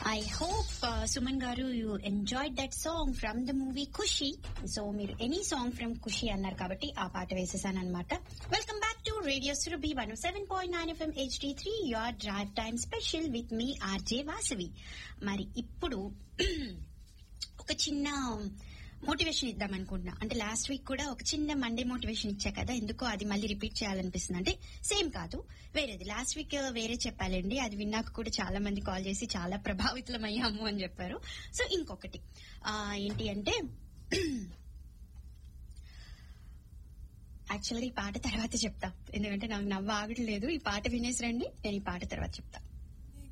I hope Suman garu you enjoyed that song from the movie Kushi so మీరు any song from Kushi అన్నారు కాబట్టి ఆ పాట వేసేసాను అనమాట welcome back to radio Surabhi one seven point nine FM HD three your drive time special with me RJ Vasavi మరి ఇప్పుడు ఒక చిన్న మోటివేషన్ ఇద్దాం అనుకుంటున్నా అంటే లాస్ట్ వీక్ కూడా ఒక చిన్న మండే మోటివేషన్ ఇచ్చా కదా ఎందుకో అది మళ్ళీ రిపీట్ చేయాలనిపిస్తుంది అంటే సేమ్ కాదు వేరేది లాస్ట్ వీక్ వేరే చెప్పాలండి అది విన్నాక కూడా చాలా మంది కాల్ చేసి చాలా ప్రభావితులం అయ్యాము అని చెప్పారు సో ఇంకొకటి ఆ, ఏంటి అంటే యాక్చువల్గా ఈ పాట తర్వాత చెప్తా ఎందుకంటే నాకు నవ్వు ఆగట్లేదు ఈ పాట వినేసి రండి నేను ఈ పాట తర్వాత చెప్తా